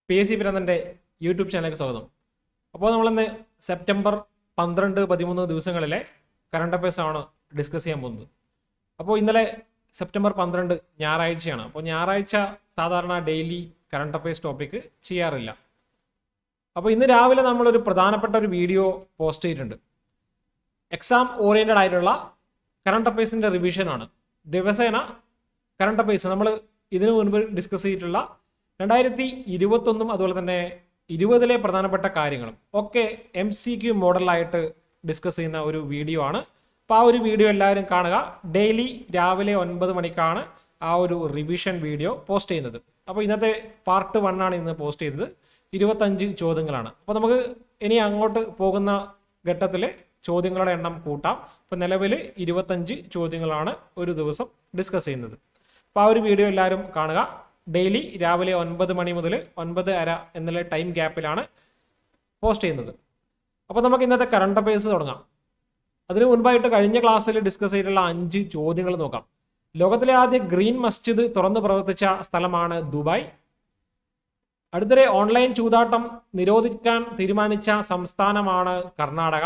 P S C പിരന്തൻ്റെ YouTube ചാനലിലേക്ക് സ്വാഗതം അപ്പോൾ നമ്മളിന്ന് സെപ്റ്റംബർ പന്ത്രണ്ട് പതിമൂന്ന് ദിവസങ്ങളിലെ കറണ്ട് അഫയേഴ്സ് ആണ് ഡിസ്കസ് ചെയ്യാൻ പോകുന്നത് അപ്പോൾ ഇന്നലെ സെപ്റ്റംബർ പന്ത്രണ്ട് ഞായറാഴ്ചയാണ് അപ്പോൾ ഞായറാഴ്ച സാധാരണ ഡെയിലി കറണ്ട് അഫയേഴ്സ് ടോപ്പിക്ക് ചെയ്യാറില്ല അപ്പോൾ ഇന്ന് രാവിലെ നമ്മളൊരു പ്രധാനപ്പെട്ട ഒരു വീഡിയോ പോസ്റ്റ് ചെയ്തിട്ടുണ്ട് എക്സാം ഓറിയൻറ്റഡ് ആയിട്ടുള്ള കറണ്ട് അഫയേഴ്സിൻ്റെ റിവിഷനാണ് ദിവസേന കറണ്ട് അഫയേഴ്സ് നമ്മൾ ഇതിനു മുൻപ് ഡിസ്കസ് ചെയ്തിട്ടുള്ള രണ്ടായിരത്തി ഇരുപത്തൊന്നും അതുപോലെ തന്നെ ഇരുപതിലെ പ്രധാനപ്പെട്ട കാര്യങ്ങളും ഒക്കെ എം സി ക്യു മോഡലായിട്ട് ഡിസ്കസ് ചെയ്യുന്ന ഒരു വീഡിയോ ആണ് അപ്പോൾ ആ ഒരു വീഡിയോ എല്ലാവരും കാണുക ഡെയിലി രാവിലെ ഒൻപത് മണിക്കാണ് ആ ഒരു റിവിഷൻ വീഡിയോ പോസ്റ്റ് ചെയ്യുന്നത് അപ്പോൾ ഇന്നത്തെ പാർട്ട് വൺ ആണ് ഇന്ന് പോസ്റ്റ് ചെയ്തത് ഇരുപത്തഞ്ച് ചോദ്യങ്ങളാണ് അപ്പോൾ നമുക്ക് ഇനി അങ്ങോട്ട് പോകുന്ന ഘട്ടത്തിൽ ചോദ്യങ്ങളുടെ എണ്ണം കൂട്ടാം ഇപ്പോൾ നിലവിൽ ഇരുപത്തഞ്ച് ചോദ്യങ്ങളാണ് ഒരു ദിവസം ഡിസ്കസ് ചെയ്യുന്നത് അപ്പോൾ ആ ഒരു വീഡിയോ എല്ലാവരും കാണുക ഡെയിലി രാവിലെ ഒൻപത് മണി മുതൽ ഒൻപത് അര എന്നുള്ള ടൈം ഗ്യാപ്പിലാണ് പോസ്റ്റ് ചെയ്യുന്നത് അപ്പോൾ നമുക്ക് ഇന്നത്തെ കറണ്ട് അഫയേഴ്സ് തുടങ്ങാം അതിനു മുൻപായിട്ട് കഴിഞ്ഞ ക്ലാസ്സിൽ ഡിസ്കസ് ചെയ്തിട്ടുള്ള അഞ്ച് ചോദ്യങ്ങൾ നോക്കാം ലോകത്തിലെ ആദ്യ ഗ്രീൻ മസ്ജിദ് തുറന്നു പ്രവർത്തിച്ച സ്ഥലമാണ് ദുബായ് അടുത്തിടെ ഓൺലൈൻ ചൂതാട്ടം നിരോധിക്കാൻ തീരുമാനിച്ച സംസ്ഥാനമാണ് കർണാടക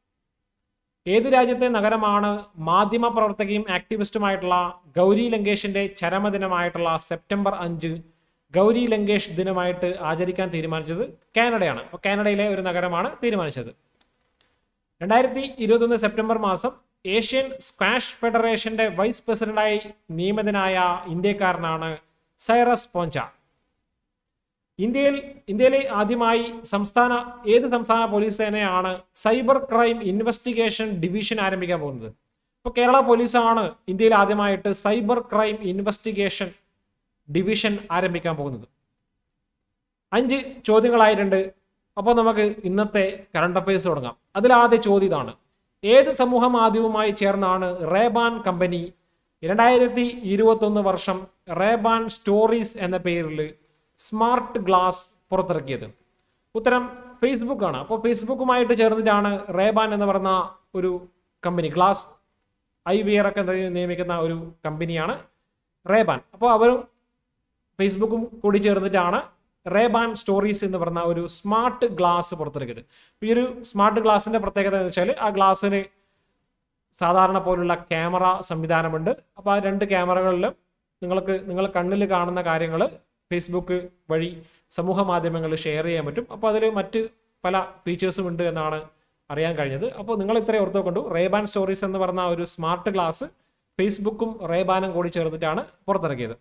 ഏത് രാജ്യത്തെ നഗരമാണ് മാധ്യമ പ്രവർത്തകയും ആക്ടിവിസ്റ്റുമായിട്ടുള്ള ഗൗരി ലങ്കേഷിന്റെ ചരമദിനമായിട്ടുള്ള സെപ്റ്റംബർ അഞ്ച് ഗൗരി ലങ്കേഷ് ദിനമായിട്ട് ആചരിക്കാൻ തീരുമാനിച്ചത് കാനഡയാണ് അപ്പോൾ കാനഡയിലെ ഒരു നഗരമാണ് തീരുമാനിച്ചത് രണ്ടായിരത്തി ഇരുപത്തൊന്ന് സെപ്റ്റംബർ മാസം ഏഷ്യൻ സ്ക്വാഷ് ഫെഡറേഷന്റെ വൈസ് പ്രസിഡന്റായി നിയമിതനായ ഇന്ത്യക്കാരനാണ് സൈറസ് പോഞ്ച ഇന്ത്യയിൽ ഇന്ത്യയിലെ ആദ്യമായി സംസ്ഥാന ഏത് സംസ്ഥാന പോലീസ് സേനയാണ് സൈബർ ക്രൈം ഇൻവെസ്റ്റിഗേഷൻ ഡിവിഷൻ ആരംഭിക്കാൻ പോകുന്നത് ഇപ്പോൾ കേരള പോലീസാണ് ഇന്ത്യയിൽ ആദ്യമായിട്ട് സൈബർ ക്രൈം ഇൻവെസ്റ്റിഗേഷൻ ഡിവിഷൻ ആരംഭിക്കാൻ പോകുന്നത് അഞ്ച് ചോദ്യങ്ങളായിട്ടുണ്ട് അപ്പോൾ നമുക്ക് ഇന്നത്തെ കറണ്ട് അഫയേഴ്സ് തുടങ്ങാം അതിൽ ആദ്യ ചോദ്യം ഇതാണ് ഏത് സമൂഹ മാധ്യമവുമായി ചേർന്നാണ് റേബാൻ കമ്പനി രണ്ടായിരത്തി ഇരുപത്തൊന്ന് വർഷം റേബാൻ സ്റ്റോറീസ് എന്ന പേരിൽ സ്മാർട്ട് ഗ്ലാസ് പുറത്തിറക്കിയത് ഉത്തരം ഫേസ്ബുക്ക് ആണ് അപ്പോൾ ഫേസ്ബുക്കുമായിട്ട് ചേർന്നിട്ടാണ് റേബാൻ എന്ന് പറയുന്ന ഒരു കമ്പനി ഗ്ലാസ് ഐ വിയർ ഒക്കെ നിയമിക്കുന്ന ഒരു കമ്പനിയാണ് റേബാൻ അപ്പോൾ അവരും ഫേസ്ബുക്കും കൂടി ചേർന്നിട്ടാണ് റേബാൻ സ്റ്റോറീസ് എന്ന് പറഞ്ഞ ഒരു സ്മാർട്ട് ഗ്ലാസ് പുറത്തിറക്കിയത് ഈ ഒരു സ്മാർട്ട് ഗ്ലാസിന്റെ പ്രത്യേകത എന്ന് വെച്ചാൽ ആ ഗ്ലാസ്സിന് സാധാരണ പോലുള്ള ക്യാമറ സംവിധാനമുണ്ട് അപ്പോൾ ആ രണ്ട് ക്യാമറകളിലും നിങ്ങൾക്ക് നിങ്ങൾ കണ്ണിൽ കാണുന്ന കാര്യങ്ങൾ ഫേസ്ബുക്ക് വഴി സമൂഹ മാധ്യമങ്ങളിൽ ഷെയർ ചെയ്യാൻ പറ്റും അപ്പോൾ അതിൽ മറ്റ് പല ഫീച്ചേഴ്സും ഉണ്ട് എന്നാണ് അറിയാൻ കഴിഞ്ഞത് അപ്പോൾ നിങ്ങൾ ഇത്രയും ഓർത്തോ കണ്ടു റേബാൻ സ്റ്റോറീസ് എന്ന് പറഞ്ഞ ഒരു സ്മാർട്ട് ഗ്ലാസ് ഫേസ്ബുക്കും റേബാനും കൂടി ചേർന്നിട്ടാണ് പുറത്തിറക്കിയത്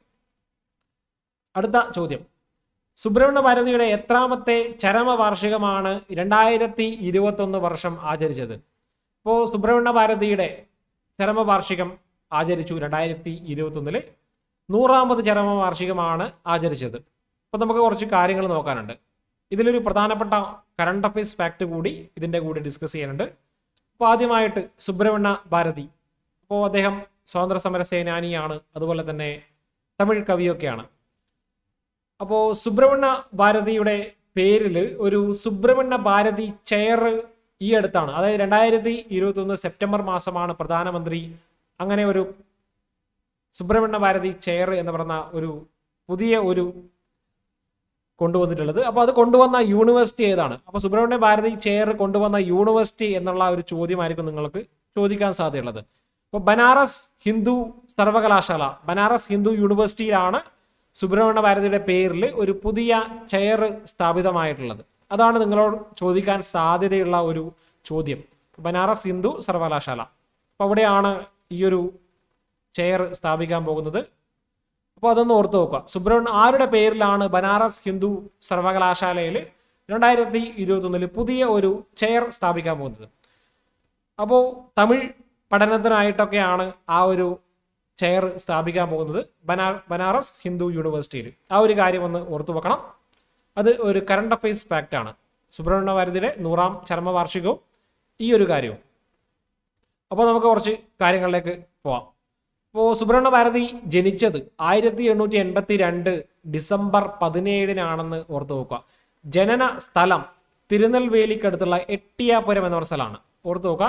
അടുത്ത ചോദ്യം സുബ്രഹ്മണ്യ ഭാരതിയുടെ എത്രാമത്തെ ചരമവാർഷികമാണ് രണ്ടായിരത്തി ഇരുപത്തൊന്ന് വർഷം ആചരിച്ചത് ഇപ്പോൾ സുബ്രഹ്മണ്യ ഭാരതിയുടെ ചരമവാർഷികം ആചരിച്ചു രണ്ടായിരത്തി ഇരുപത്തൊന്നില് നൂറാമത് ചരമവാർഷികമാണ് ആചരിച്ചത് അപ്പോൾ നമുക്ക് കുറച്ച് കാര്യങ്ങൾ നോക്കാനുണ്ട് ഇതിലൊരു പ്രധാനപ്പെട്ട കറണ്ട് അഫയേഴ്സ് ഫാക്ട് കൂടി ഇതിൻ്റെ കൂടി ഡിസ്കസ് ചെയ്യാനുണ്ട് അപ്പോൾ ആദ്യമായിട്ട് സുബ്രഹ്മണ്യ ഭാരതി അപ്പോൾ അദ്ദേഹം സ്വാതന്ത്ര്യ സമര സേനാനിയാണ് അതുപോലെ തന്നെ തമിഴ് കവിയൊക്കെയാണ് അപ്പോൾ സുബ്രഹ്മണ്യ ഭാരതിയുടെ പേരിൽ ഒരു സുബ്രഹ്മണ്യ ഭാരതി ചെയർ ഈ അടുത്താണ് അതായത് രണ്ടായിരത്തി ഇരുപത്തൊന്ന് സെപ്റ്റംബർ മാസമാണ് പ്രധാനമന്ത്രി അങ്ങനെ ഒരു സുബ്രഹ്മണ്യ ഭാരതി ചെയർ എന്ന് പറഞ്ഞ ഒരു പുതിയ ഒരു കൊണ്ടുവന്നിട്ടുള്ളത് അപ്പോൾ അത് കൊണ്ടുവന്ന യൂണിവേഴ്സിറ്റി ഏതാണ് അപ്പോൾ സുബ്രഹ്മണ്യ ഭാരതി ചെയർ കൊണ്ടുവന്ന യൂണിവേഴ്സിറ്റി എന്നുള്ള ഒരു ചോദ്യമായിരിക്കും നിങ്ങൾക്ക് ചോദിക്കാൻ സാധ്യതയുള്ളത് അപ്പോൾ ബനാറസ് ഹിന്ദു സർവകലാശാല ബനാറസ് ഹിന്ദു യൂണിവേഴ്സിറ്റിയിലാണ് സുബ്രഹ്മണ്യ ഭാരതിയുടെ പേരിൽ ഒരു പുതിയ ചെയർ സ്ഥാപിതമായിട്ടുള്ളത് അതാണ് നിങ്ങളോട് ചോദിക്കാൻ സാധ്യതയുള്ള ഒരു ചോദ്യം ബനാറസ് ഹിന്ദു സർവകലാശാല അപ്പോൾ അവിടെയാണ് ഈ ഒരു ചെയർ സ്ഥാപിക്കാൻ പോകുന്നത് അപ്പോൾ അതൊന്ന് ഓർത്ത് നോക്കുക സുബ്രഹ്മണ്യ ആരുടെ പേരിലാണ് ബനാറസ് ഹിന്ദു സർവകലാശാലയിൽ രണ്ടായിരത്തി ഇരുപത്തൊന്നിൽ പുതിയ ഒരു ചെയർ സ്ഥാപിക്കാൻ പോകുന്നത് അപ്പോൾ തമിഴ് പഠനത്തിനായിട്ടൊക്കെയാണ് ആ ഒരു ചെയർ സ്ഥാപിക്കാൻ പോകുന്നത് ബനാ ബനാറസ് ഹിന്ദു യൂണിവേഴ്സിറ്റിയിൽ ആ ഒരു കാര്യം ഒന്ന് ഓർത്തു വെക്കണം അത് ഒരു കറണ്ട് അഫയേഴ്സ് ഫാക്റ്റ് ആണ് സുബ്രഹ്മണ്യ ഭാരതിയുടെ നൂറാം ചരമവാർഷികവും ഈ ഒരു കാര്യവും അപ്പോൾ നമുക്ക് കുറച്ച് കാര്യങ്ങളിലേക്ക് പോവാം അപ്പോൾ സുബ്രഹ്മണ്യ ഭാരതി ജനിച്ചത് ആയിരത്തി എണ്ണൂറ്റി എൺപത്തി രണ്ട് ഡിസംബർ പതിനേഴിനാണെന്ന് ഓർത്തു നോക്കുക ജനന സ്ഥലം തിരുനെൽവേലിക്കടുത്തുള്ള എട്ടിയാപുരം എന്ന പറഞ്ഞ സ്ഥലമാണ് ഓർത്തു നോക്കുക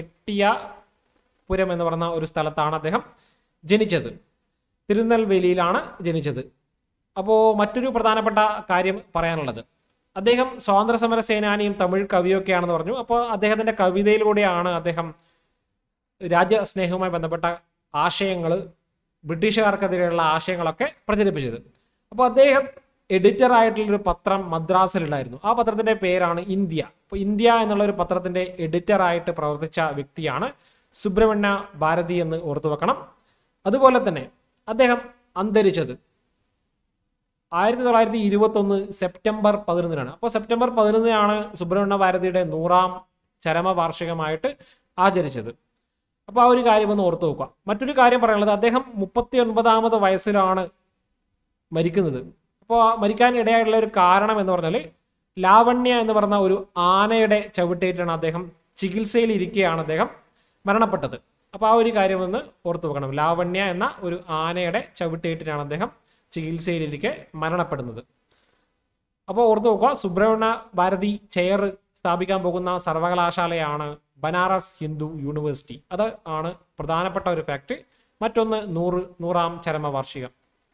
എട്ടിയാപുരം എന്ന് പറഞ്ഞ ഒരു സ്ഥലത്താണ് അദ്ദേഹം ജനിച്ചത് തിരുനെൽവേലിയിലാണ് ജനിച്ചത് അപ്പോൾ മറ്റൊരു പ്രധാനപ്പെട്ട കാര്യം പറയാനുള്ളത് അദ്ദേഹം സ്വാതന്ത്ര്യ സമര സേനാനിയും തമിഴ് കവിയൊക്കെയാണെന്ന് പറഞ്ഞു അപ്പോൾ അദ്ദേഹത്തിന്റെ കവിതയിലൂടെയാണ് അദ്ദേഹം രാജ്യസ്നേഹവുമായി ബന്ധപ്പെട്ട ആശയങ്ങൾ ബ്രിട്ടീഷുകാർക്കെതിരെയുള്ള ആശയങ്ങളൊക്കെ പ്രചരിപ്പിച്ചത് അപ്പോൾ അദ്ദേഹം എഡിറ്റർ ആയിട്ടുള്ളൊരു പത്രം മദ്രാസിലുണ്ടായിരുന്നു ആ പത്രത്തിന്റെ പേരാണ് ഇന്ത്യ അപ്പോൾ ഇന്ത്യ എന്നുള്ള ഒരു പത്രത്തിന്റെ എഡിറ്റർ ആയിട്ട് പ്രവർത്തിച്ച വ്യക്തിയാണ് സുബ്രഹ്മണ്യ ഭാരതി എന്ന് ഓർത്തു വെക്കണം അതുപോലെ തന്നെ അദ്ദേഹം അന്തരിച്ചത് ആയിരത്തി തൊള്ളായിരത്തി ഇരുപത്തി ഒന്ന് സെപ്റ്റംബർ പതിനൊന്നിനാണ് അപ്പോൾ സെപ്റ്റംബർ പതിനൊന്നിനാണ് സുബ്രഹ്മണ്യ ഭാരതിയുടെ നൂറാം ചരമവാർഷികമായിട്ട് ആചരിച്ചത് അപ്പോൾ ആ ഒരു കാര്യം ഒന്ന് ഓർത്ത് നോക്കുക മറ്റൊരു കാര്യം പറയാനുള്ളത് അദ്ദേഹം മുപ്പത്തി ഒൻപതാമത് വയസ്സിലാണ് മരിക്കുന്നത് അപ്പോൾ മരിക്കാൻ ഇടയായിട്ടുള്ള ഒരു കാരണം എന്ന് പറഞ്ഞാൽ ലാവണ്യ എന്ന് പറഞ്ഞ ഒരു ആനയുടെ ചവിട്ടേറ്റാണ് അദ്ദേഹം ചികിത്സയിൽ ഇരിക്കുകയാണ് അദ്ദേഹം മരണപ്പെട്ടത് അപ്പോൾ ആ ഒരു കാര്യം ഒന്ന് ഓർത്തു വെക്കണം ലാവണ്യ എന്ന ഒരു ആനയുടെ ചവിട്ടേറ്റിനാണ് അദ്ദേഹം ചികിത്സയിലിരിക്കെ മരണപ്പെടുന്നത് അപ്പോൾ ഓർത്തു നോക്കുക സുബ്രഹ്മണ്യ ഭാരതി ചെയർ സ്ഥാപിക്കാൻ പോകുന്ന സർവകലാശാലയാണ് ബനാറസ് ഹിന്ദു യൂണിവേഴ്സിറ്റി അത് ആണ് പ്രധാനപ്പെട്ട ഒരു ഫാക്ട് മറ്റൊന്ന് നൂറ് നൂറാം ചരമവാർഷികം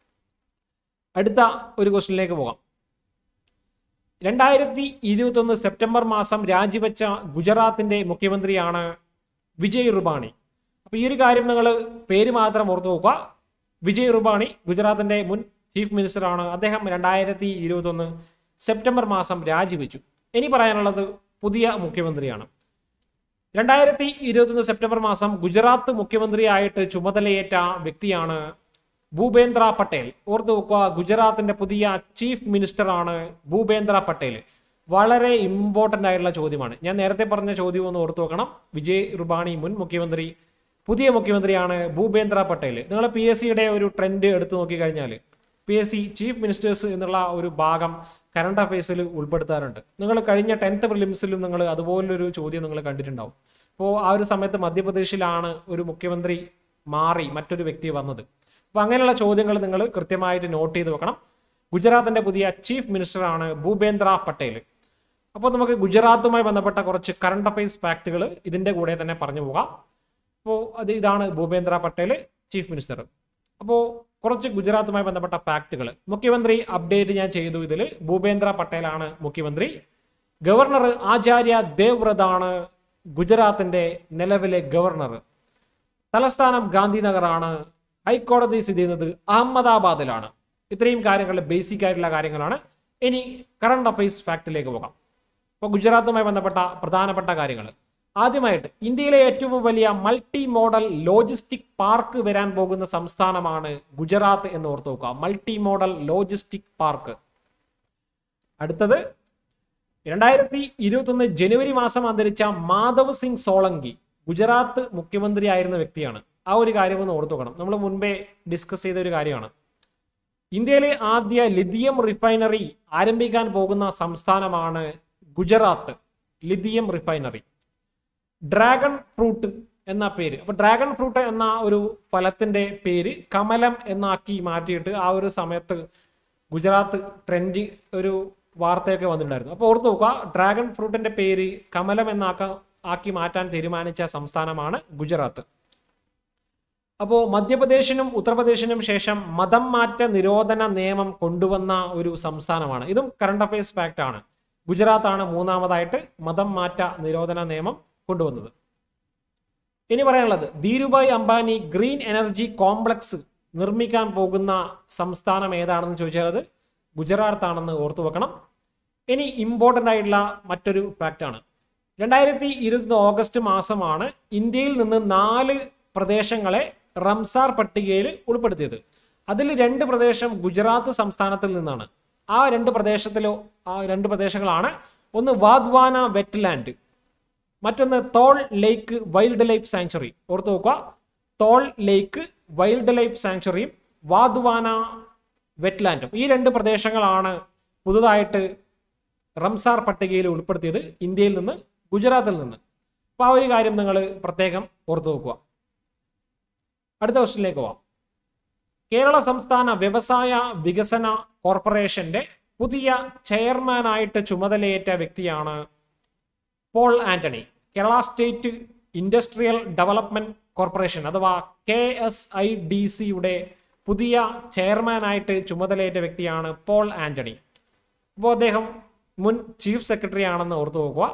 അടുത്ത ഒരു ക്വസ്റ്റിനിലേക്ക് പോകാം രണ്ടായിരത്തി ഇരുപത്തൊന്ന് സെപ്റ്റംബർ മാസം രാജിവെച്ച ഗുജറാത്തിന്റെ മുഖ്യമന്ത്രിയാണ് വിജയ് റുബാണി അപ്പോൾ ഈ ഒരു കാര്യം നിങ്ങൾ പേര് മാത്രം ഓർത്തു നോക്കുക വിജയ് റുബാണി ഗുജറാത്തിന്റെ മുൻ ചീഫ് മിനിസ്റ്ററാണ് അദ്ദേഹം രണ്ടായിരത്തി ഇരുപത്തൊന്ന് സെപ്റ്റംബർ മാസം രാജിവെച്ചു ഇനി പറയാനുള്ളത് പുതിയ മുഖ്യമന്ത്രിയാണ് രണ്ടായിരത്തി ഇരുപത്തൊന്ന് സെപ്റ്റംബർ മാസം ഗുജറാത്ത് മുഖ്യമന്ത്രിയായിട്ട് ചുമതലയേറ്റ വ്യക്തിയാണ് ഭൂപേന്ദ്ര പട്ടേൽ ഓർത്തു വെക്കുക ഗുജറാത്തിന്റെ പുതിയ ചീഫ് മിനിസ്റ്ററാണ് ഭൂപേന്ദ്ര പട്ടേൽ വളരെ ഇമ്പോർട്ടൻ്റ് ആയിട്ടുള്ള ചോദ്യമാണ് ഞാൻ നേരത്തെ പറഞ്ഞ ചോദ്യം ഒന്ന് ഓർത്തു വെക്കണം വിജയ് റുബാണി മുൻ മുഖ്യമന്ത്രി പുതിയ മുഖ്യമന്ത്രിയാണ് ഭൂപേന്ദ്ര പട്ടേൽ നിങ്ങൾ പി എസ് സിയുടെ ഒരു ട്രെൻഡ് എടുത്തു നോക്കിക്കഴിഞ്ഞാൽ P S C chief ministers എന്നുള്ള ഒരു ഭാഗം കറണ്ട് അഫയേഴ്സിൽ ഉൾപ്പെടുത്താറുണ്ട് നിങ്ങൾ കഴിഞ്ഞ ടെൻത്ത് പ്രിലിംസിലും നിങ്ങൾ അതുപോലൊരു ചോദ്യം നിങ്ങൾ കണ്ടിട്ടുണ്ടാവും അപ്പോൾ ആ ഒരു സമയത്ത് മധ്യപ്രദേശിലാണ് ഒരു മുഖ്യമന്ത്രി മാറി മറ്റൊരു വ്യക്തി വന്നത് അപ്പോൾ അങ്ങനെയുള്ള ചോദ്യങ്ങൾ നിങ്ങൾ കൃത്യമായിട്ട് നോട്ട് ചെയ്ത് വെക്കണം ഗുജറാത്തിന്റെ പുതിയ ചീഫ് മിനിസ്റ്ററാണ് ഭൂപേന്ദ്ര പട്ടേൽ അപ്പോൾ നമുക്ക് ഗുജറാത്തുമായി ബന്ധപ്പെട്ട കുറച്ച് കറണ്ട് അഫയേഴ്സ് ഫാക്റ്റുകൾ ഇതിന്റെ കൂടെ തന്നെ പറഞ്ഞു പോകാം അപ്പോൾ അത് ഇതാണ് ഭൂപേന്ദ്ര പട്ടേൽ ചീഫ് മിനിസ്റ്റർ അപ്പോൾ കുറച്ച് ഗുജറാത്തുമായി ബന്ധപ്പെട്ട ഫാക്റ്റുകൾ മുഖ്യമന്ത്രി അപ്ഡേറ്റ് ഞാൻ ചെയ്തു ഇതിൽ ഭൂപേന്ദ്ര പട്ടേലാണ് മുഖ്യമന്ത്രി ഗവർണർ ആചാര്യ ദേവ്രതാണ് ഗുജറാത്തിന്റെ നിലവിലെ ഗവർണർ തലസ്ഥാനം ഗാന്ധിനഗറാണ് ഹൈക്കോടതി സ്ഥിതി ചെയ്യുന്നത് അഹമ്മദാബാദിലാണ് ഇത്രയും കാര്യങ്ങൾ ബേസിക് ആയിട്ടുള്ള കാര്യങ്ങളാണ് ഇനി കറണ്ട് അഫയേഴ്സ് ഫാക്റ്റിലേക്ക് പോകാം അപ്പോൾ ഗുജറാത്തുമായി ബന്ധപ്പെട്ട പ്രധാനപ്പെട്ട കാര്യങ്ങൾ ആദ്യമായിട്ട് ഇന്ത്യയിലെ ഏറ്റവും വലിയ മൾട്ടി മോഡൽ ലോജിസ്റ്റിക് പാർക്ക് വരാൻ പോകുന്ന സംസ്ഥാനമാണ് ഗുജറാത്ത് എന്ന് ഓർത്ത് നോക്കുക മൾട്ടി മോഡൽ ലോജിസ്റ്റിക് പാർക്ക് അടുത്തത് രണ്ടായിരത്തി ഇരുപത്തൊന്ന് ജനുവരി മാസം അന്തരിച്ച മാധവ് സിംഗ് സോളങ്കി ഗുജറാത്ത് മുഖ്യമന്ത്രി ആയിരുന്ന വ്യക്തിയാണ് ആ ഒരു കാര്യം ഒന്ന് ഓർത്തു നോക്കണം നമ്മൾ മുൻപേ ഡിസ്കസ് ചെയ്ത ഒരു കാര്യമാണ് ഇന്ത്യയിലെ ആദ്യ ലിഥിയം റിഫൈനറി ആരംഭിക്കാൻ പോകുന്ന സംസ്ഥാനമാണ് Gujarat lithium refinery dragon fruit എന്ന പേര് അപ്പൊ ഡ്രാഗൺ ഫ്രൂട്ട് എന്ന ഒരു ഫലത്തിന്റെ പേര് കമലം എന്നാക്കി മാറ്റിയിട്ട് ആ ഒരു സമയത്ത് ഗുജറാത്ത് ട്രെൻഡ് ഒരു വാർത്തയൊക്കെ വന്നിട്ടുണ്ടായിരുന്നു അപ്പോൾ ഓർത്ത് നോക്കുക ഡ്രാഗൺ ഫ്രൂട്ടിന്റെ പേര് കമലം എന്നാക്ക ആക്കി മാറ്റാൻ തീരുമാനിച്ച സംസ്ഥാനമാണ് ഗുജറാത്ത് അപ്പോൾ മധ്യപ്രദേശിനും ഉത്തർപ്രദേശിനും ശേഷം മതം മാറ്റ നിരോധന നിയമം കൊണ്ടുവന്ന ഒരു സംസ്ഥാനമാണ് ഇതും കറണ്ട് അഫയേഴ്സ് ഫാക്റ്റ് ആണ് ഗുജറാത്താണ് മൂന്നാമതായിട്ട് മതം മാറ്റ നിരോധന നിയമം കൊണ്ടുവന്നത് ഇനി പറയാനുള്ളത് Dhirubhai Ambani green energy complex നിർമ്മിക്കാൻ പോകുന്ന സംസ്ഥാനം ഏതാണെന്ന് ചോദിച്ചാൽ അത് ഗുജറാത്ത് ആണെന്ന് ഓർത്തു വെക്കണം ഇനി ഇമ്പോർട്ടൻ്റ് ആയിട്ടുള്ള മറ്റൊരു ഫാക്റ്റാണ് രണ്ടായിരത്തി ഇരുപത്തി ഓഗസ്റ്റ് മാസമാണ് ഇന്ത്യയിൽ നിന്ന് നാല് പ്രദേശങ്ങളെ റംസാർ പട്ടികയിൽ ഉൾപ്പെടുത്തിയത് അതിൽ രണ്ട് പ്രദേശം ഗുജറാത്ത് സംസ്ഥാനത്തിൽ നിന്നാണ് ആ രണ്ട് പ്രദേശത്തിലോ ആ രണ്ട് പ്രദേശങ്ങളാണ് ഒന്ന് വാദ്വാന വെറ്റ്ലാൻഡ് മറ്റൊന്ന് തോൾ ലേക്ക് വൈൽഡ് ലൈഫ് സാങ്ച്വറി ഓർത്ത് നോക്കുക തോൾ ലേക്ക് വൈൽഡ് ലൈഫ് സാങ്ച്വറിയും വാദ്വാന വെറ്റ്ലാൻഡും ഈ രണ്ട് പ്രദേശങ്ങളാണ് പുതുതായിട്ട് റംസാർ പട്ടികയിൽ ഉൾപ്പെടുത്തിയത് ഇന്ത്യയിൽ നിന്ന് ഗുജറാത്തിൽ നിന്ന് അപ്പോൾ ആ ഒരു കാര്യം നിങ്ങൾ പ്രത്യേകം ഓർത്തു നോക്കുക അടുത്ത ക്വസ്റ്റിനിലേക്ക് പോവാം കേരള സംസ്ഥാന വ്യവസായ വികസന കോർപ്പറേഷന്റെ പുതിയ ചെയർമാനായിട്ട് ചുമതലയേറ്റ വ്യക്തിയാണ് Paul Antony Kerala state industrial development corporation അഥവാ കെ എസ് ഐ ഡി സിയുടെ പുതിയ ചെയർമാനായിട്ട് ചുമതലയേറ്റ വ്യക്തിയാണ് പോൾ ആന്റണി അപ്പോൾ അദ്ദേഹം മുൻ ചീഫ് സെക്രട്ടറി ആണെന്ന് ഓർത്തു നോക്കുക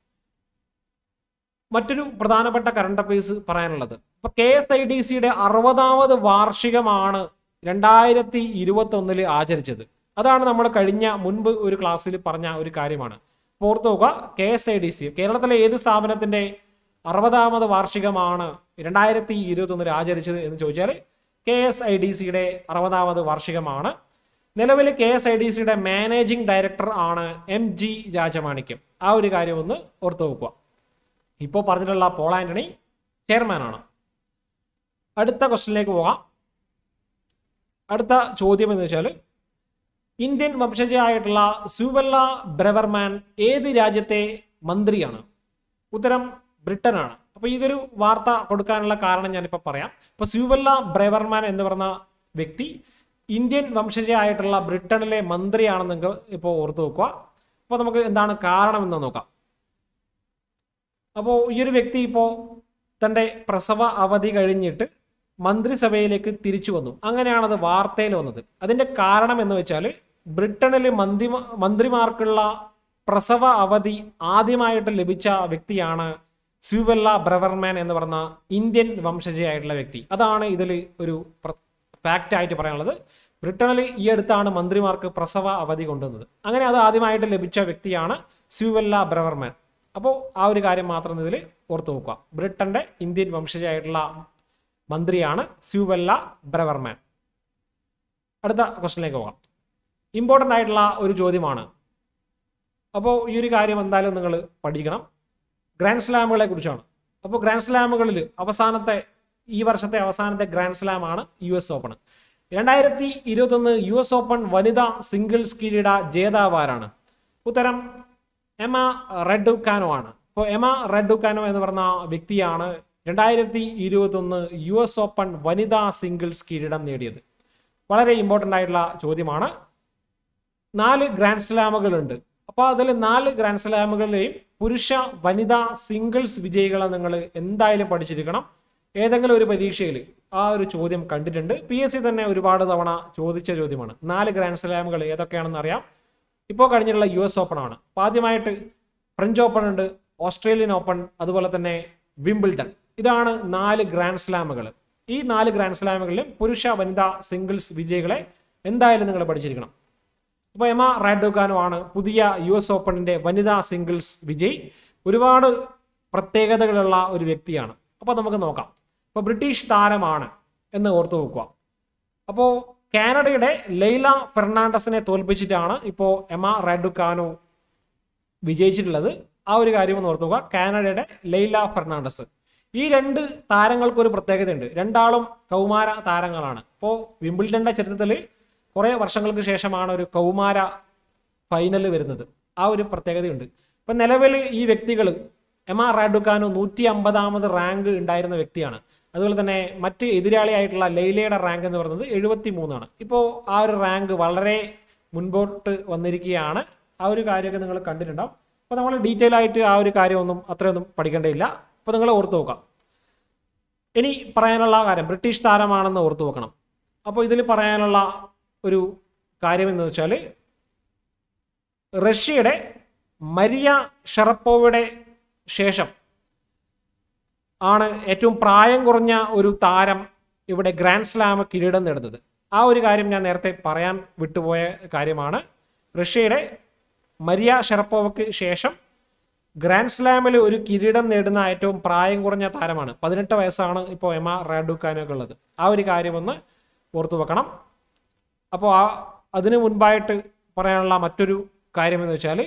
മറ്റൊരു പ്രധാനപ്പെട്ട കറണ്ട് അഫയേഴ്സ് പറയാനുള്ളത് ഇപ്പൊ കെ എസ് ഐ ഡി സിയുടെ അറുപതാമത് വാർഷികമാണ് രണ്ടായിരത്തി ഇരുപത്തി ഒന്നില് ആചരിച്ചത് അതാണ് നമ്മൾ കഴിഞ്ഞ മുൻപ് ഒരു ക്ലാസ്സിൽ പറഞ്ഞ ഒരു കാര്യമാണ് അപ്പോൾ ഓർത്ത് നോക്കുക K S I D C കേരളത്തിലെ ഏത് സ്ഥാപനത്തിന്റെ അറുപതാമത് വാർഷികമാണ് രണ്ടായിരത്തി ഇരുപത്തി ഒന്നിൽ ആചരിച്ചത് എന്ന് ചോദിച്ചാൽ കെ എസ് ഐ ഡി സിയുടെ അറുപതാമത് വാർഷികമാണ് നിലവിൽ കെ എസ് ഐ ഡി സിയുടെ മാനേജിംഗ് ഡയറക്ടർ ആണ് എം ജി രാജമാണിക്യം ആ ഒരു കാര്യം ഒന്ന് ഓർത്ത് വെക്കുക ഇപ്പോൾ പറഞ്ഞിട്ടുള്ള പോൾ ആന്റണി ചെയർമാനാണ് അടുത്ത ക്വസ്റ്റിനിലേക്ക് പോകാം അടുത്ത ചോദ്യം എന്ന് വെച്ചാൽ ഇന്ത്യൻ വംശജയായിട്ടുള്ള സുവല്ല ബ്രെവർമാൻ ഏത് രാജ്യത്തെ മന്ത്രിയാണ് ഉത്തരം ബ്രിട്ടനാണ് അപ്പൊ ഇതൊരു വാർത്ത കൊടുക്കാനുള്ള കാരണം ഞാനിപ്പോൾ പറയാം ഇപ്പൊ സ്യൂവല്ല ബ്രെവർമാൻ എന്ന് പറഞ്ഞ വ്യക്തി ഇന്ത്യൻ വംശജയായിട്ടുള്ള ബ്രിട്ടനിലെ മന്ത്രിയാണെന്ന് നിങ്ങൾക്ക് ഇപ്പോൾ ഓർത്തു വെക്കുക അപ്പോൾ നമുക്ക് എന്താണ് കാരണം എന്ന് നോക്കാം അപ്പോൾ ഈ ഒരു വ്യക്തി ഇപ്പോൾ തൻ്റെ പ്രസവ അവധി കഴിഞ്ഞിട്ട് മന്ത്രിസഭയിലേക്ക് തിരിച്ചു വന്നു അങ്ങനെയാണത് വാർത്തയിൽ വന്നത് അതിൻ്റെ കാരണം എന്ന് വെച്ചാൽ ബ്രിട്ടനിൽ മന്ത്രി മന്ത്രിമാർക്കുള്ള പ്രസവ അവധി ആദ്യമായിട്ട് ലഭിച്ച വ്യക്തിയാണ് സ്യൂവെല്ല ബ്രവർമാൻ എന്ന് പറഞ്ഞ ഇന്ത്യൻ വംശജയായിട്ടുള്ള വ്യക്തി അതാണ് ഇതിൽ ഒരു ഫാക്റ്റ് ആയിട്ട് പറയാനുള്ളത് ബ്രിട്ടനിൽ ഈ അടുത്താണ് മന്ത്രിമാർക്ക് പ്രസവ അവധി കൊണ്ടുവന്നത് അങ്ങനെ അത് ആദ്യമായിട്ട് ലഭിച്ച വ്യക്തിയാണ് സ്യൂവെല്ല ബ്രവർമാൻ അപ്പോൾ ആ ഒരു കാര്യം മാത്രം ഇതിൽ ഓർത്ത് നോക്കുക ബ്രിട്ടന്റെ ഇന്ത്യൻ വംശജയായിട്ടുള്ള മന്ത്രിയാണ് സ്യൂവെല്ല ബ്രവർമാൻ അടുത്ത ക്വസ്റ്റിനിലേക്ക് പോകാം ഇമ്പോർട്ടൻ്റ് ആയിട്ടുള്ള ഒരു ചോദ്യമാണ് അപ്പോൾ ഈ ഒരു കാര്യം എന്തായാലും നിങ്ങൾ പഠിക്കണം ഗ്രാൻഡ് സ്ലാമുകളെ കുറിച്ചാണ് അപ്പോൾ ഗ്രാൻഡ് സ്ലാമുകളിൽ അവസാനത്തെ ഈ വർഷത്തെ അവസാനത്തെ ഗ്രാൻഡ് സ്ലാം ആണ് യു എസ് ഓപ്പൺ രണ്ടായിരത്തി ഇരുപത്തൊന്ന് യു എസ് ഓപ്പൺ വനിതാ സിംഗിൾസ് കിരീട ജേതാവാരാണ് ഉത്തരം എമ റെഡുക്കാനോ ആണ് അപ്പോൾ എമ റെഡുക്കാനോ എന്ന് പറഞ്ഞ വ്യക്തിയാണ് രണ്ടായിരത്തി ഇരുപത്തൊന്ന് യു എസ് ഓപ്പൺ വനിതാ സിംഗിൾസ് കിരീടം നേടിയത് വളരെ ഇമ്പോർട്ടൻ്റ് ആയിട്ടുള്ള ചോദ്യമാണ് നാല് ഗ്രാൻഡ് സ്ലാമുകളുണ്ട് അപ്പോൾ അതിൽ നാല് ഗ്രാൻഡ് സ്ലാമുകളിലെയും പുരുഷ വനിതാ സിംഗിൾസ് വിജയികളെ നിങ്ങൾ എന്തായാലും പഠിച്ചിരിക്കണം ഏതെങ്കിലും ഒരു പരീക്ഷയിൽ ആ ഒരു ചോദ്യം കണ്ടിട്ടുണ്ട് പി എസ് സി തന്നെ ഒരുപാട് തവണ ചോദിച്ച ചോദ്യമാണ് നാല് ഗ്രാൻഡ് സ്ലാമുകൾ ഏതൊക്കെയാണെന്ന് അറിയാം ഇപ്പോൾ കഴിഞ്ഞിട്ടുള്ള യു എസ് ഓപ്പൺ ആണ് അപ്പോൾ ആദ്യമായിട്ട് ഫ്രഞ്ച് ഓപ്പൺ ഉണ്ട് ഓസ്ട്രേലിയൻ ഓപ്പൺ അതുപോലെ തന്നെ വിംബിൾഡൺ ഇതാണ് നാല് ഗ്രാൻഡ് സ്ലാമുകൾ ഈ നാല് ഗ്രാൻഡ് സ്ലാമുകളിലും പുരുഷ വനിതാ സിംഗിൾസ് വിജയികളെ എന്തായാലും നിങ്ങൾ പഠിച്ചിരിക്കണം അപ്പോൾ എമ റാഡോഗാനോ ആണ് പുതിയ യു എസ് ഓപ്പണിന്റെ വനിതാ സിംഗിൾസ് വിജയ് ഒരുപാട് പ്രത്യേകതകളുള്ള ഒരു വ്യക്തിയാണ് അപ്പോൾ നമുക്ക് നോക്കാം അപ്പോൾ ബ്രിട്ടീഷ് താരമാണ് എന്ന് ഓർത്തു വെക്കുക അപ്പോൾ കാനഡയുടെ ലൈല ഫെർണാണ്ടസിനെ തോൽപ്പിച്ചിട്ടാണ് ഇപ്പോൾ എമ റാഡുക്കാനോ വിജയിച്ചിട്ടുള്ളത് ആ ഒരു കാര്യം ഒന്ന് ഓർത്തു നോക്കുക കാനഡയുടെ ലൈല ഫെർണാണ്ടസ് ഈ രണ്ട് താരങ്ങൾക്ക് ഒരു പ്രത്യേകതയുണ്ട് രണ്ടാളും കൗമാര താരങ്ങളാണ് ഇപ്പോൾ വിംബിൾഡന്റെ ചരിത്രത്തിൽ കുറേ വർഷങ്ങൾക്ക് ശേഷമാണ് ഒരു കൗമാര ഫൈനൽ വരുന്നത് ആ ഒരു പ്രത്യേകതയുണ്ട് ഇപ്പം നിലവിൽ ഈ വ്യക്തികൾ എമ റാഡുക്കാനോ നൂറ്റി അമ്പതാമത് റാങ്ക് ഉണ്ടായിരുന്ന വ്യക്തിയാണ് അതുപോലെ തന്നെ മറ്റ് എതിരാളിയായിട്ടുള്ള ലൈലയുടെ റാങ്ക് എന്ന് പറയുന്നത് എഴുപത്തി മൂന്നാണ് ഇപ്പോൾ ആ ഒരു റാങ്ക് വളരെ മുൻപോട്ട് വന്നിരിക്കുകയാണ് ആ ഒരു കാര്യമൊക്കെ നിങ്ങൾ കണ്ടിട്ടുണ്ടാവും അപ്പോൾ നമ്മൾ ഡീറ്റെയിൽ ആയിട്ട് ആ ഒരു കാര്യമൊന്നും അത്രയൊന്നും പഠിക്കേണ്ടതില്ല അപ്പോൾ നിങ്ങൾ ഓർത്ത് നോക്കാം ഇനി പറയാനുള്ള കാര്യം ബ്രിട്ടീഷ് താരമാണെന്ന് ഓർത്തു വെക്കണം അപ്പോൾ ഇതിൽ പറയാനുള്ള ഒരു കാര്യം എന്ന് വെച്ചാൽ റഷ്യയുടെ മരിയ ഷറപ്പോവയുടെ ശേഷം ആണ് ഏറ്റവും പ്രായം കുറഞ്ഞ ഒരു താരം ഇവിടെ ഗ്രാൻഡ് സ്ലാം കിരീടം നേടുന്നത് ആ ഒരു കാര്യം ഞാൻ നേരത്തെ പറയാൻ വിട്ടുപോയ കാര്യമാണ് റഷ്യയുടെ മരിയ ഷെറപ്പോവയ്ക്ക് ശേഷം ഗ്രാൻഡ് സ്ലാമിൽ ഒരു കിരീടം നേടുന്ന ഏറ്റവും പ്രായം കുറഞ്ഞ താരമാണ് പതിനെട്ട് വയസ്സാണ് ഇപ്പോൾ എമ റാഡുക്കാനൊക്കെ ഉള്ളത് ആ ഒരു കാര്യം ഒന്ന് ഓർത്തു വെക്കണം അപ്പോൾ ആ അതിനു മുൻപായിട്ട് പറയാനുള്ള മറ്റൊരു കാര്യം എന്ന് വെച്ചാൽ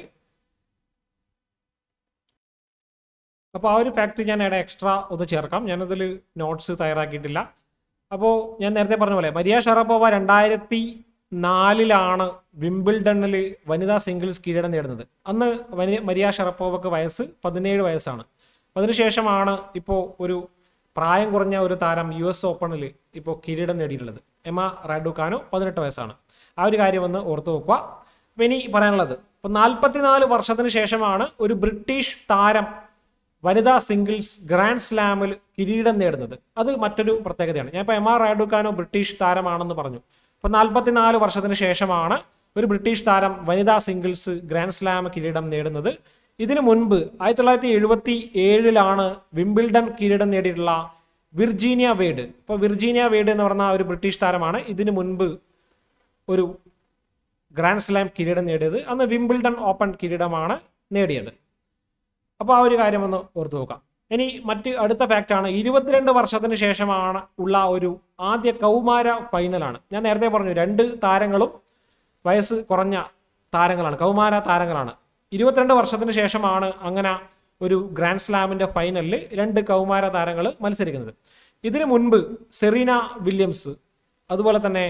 അപ്പോൾ ആ ഒരു ഫാക്ടറി ഞാൻ ഇവിടെ എക്സ്ട്രാ ഒന്ന് ചേർക്കാം ഞാനതിൽ നോട്ട്സ് തയ്യാറാക്കിയിട്ടില്ല അപ്പോൾ ഞാൻ നേരത്തെ പറഞ്ഞ പോലെ മരിയ ഷറപ്പോവ രണ്ടായിരത്തി നാലിലാണ് വിംബിൾഡണിൽ വനിതാ സിംഗിൾസ് കിരീടം നേടുന്നത് അന്ന് വനി മരിയ ഷറപ്പോവക്ക് വയസ്സ് പതിനേഴ് വയസ്സാണ് അതിനുശേഷമാണ് ഇപ്പോൾ ഒരു പ്രായം കുറഞ്ഞ ഒരു താരം യു എസ് ഓപ്പണിൽ ഇപ്പോൾ കിരീടം നേടിയിട്ടുള്ളത് എമ റാഡുക്കാനോ പതിനെട്ട് വയസ്സാണ് ആ ഒരു കാര്യം ഒന്ന് ഓർത്തു വെക്കുക അപ്പോൾ ഇനി പറയാനുള്ളത് ഇപ്പോൾ നാൽപ്പത്തിനാല് വർഷത്തിന് ശേഷമാണ് ഒരു ബ്രിട്ടീഷ് താരം വനിതാ സിംഗിൾസ് ഗ്രാൻഡ് സ്ലാമിൽ കിരീടം നേടുന്നത് അത് മറ്റൊരു പ്രത്യേകതയാണ് ഞാൻ ഇപ്പോൾ എം ആർ റാഡുക്കാനോ ബ്രിട്ടീഷ് താരമാണെന്ന് പറഞ്ഞു അപ്പോൾ നാൽപ്പത്തിനാല് വർഷത്തിന് ശേഷമാണ് ഒരു ബ്രിട്ടീഷ് താരം വനിതാ സിംഗിൾസ് ഗ്രാൻഡ് സ്ലാം കിരീടം നേടുന്നത് ഇതിനു മുൻപ് ആയിരത്തി തൊള്ളായിരത്തി എഴുപത്തി ഏഴിലാണ് വിംബിൾഡൺ കിരീടം നേടിയിട്ടുള്ള വിർജീനിയ വേഡ് ഇപ്പോൾ വിർജീനിയ വേഡ് എന്ന് പറഞ്ഞ ഒരു ബ്രിട്ടീഷ് താരമാണ് ഇതിനു മുൻപ് ഒരു ഗ്രാൻഡ് സ്ലാം കിരീടം നേടിയത് അന്ന് വിംബിൾഡൺ ഓപ്പൺ കിരീടമാണ് നേടിയത് അപ്പോൾ ആ ഒരു കാര്യം ഒന്ന് ഓർത്ത് നോക്കാം ഇനി മറ്റ് അടുത്ത ഫാക്റ്റാണ് ഇരുപത്തിരണ്ട് വർഷത്തിന് ശേഷമാണ് ഉള്ള ഒരു ആദ്യ കൗമാര ഫൈനലാണ് ഞാൻ നേരത്തെ പറഞ്ഞു രണ്ട് താരങ്ങളും വയസ്സ് കുറഞ്ഞ താരങ്ങളാണ് കൗമാര താരങ്ങളാണ് ഇരുപത്തിരണ്ട് വർഷത്തിന് ശേഷമാണ് അങ്ങനെ ഒരു ഗ്രാൻഡ് സ്ലാമിന്റെ ഫൈനലിൽ രണ്ട് കൗമാര താരങ്ങൾ മത്സരിക്കുന്നത് ഇതിനു മുൻപ് സെറീന വില്യംസ് അതുപോലെ തന്നെ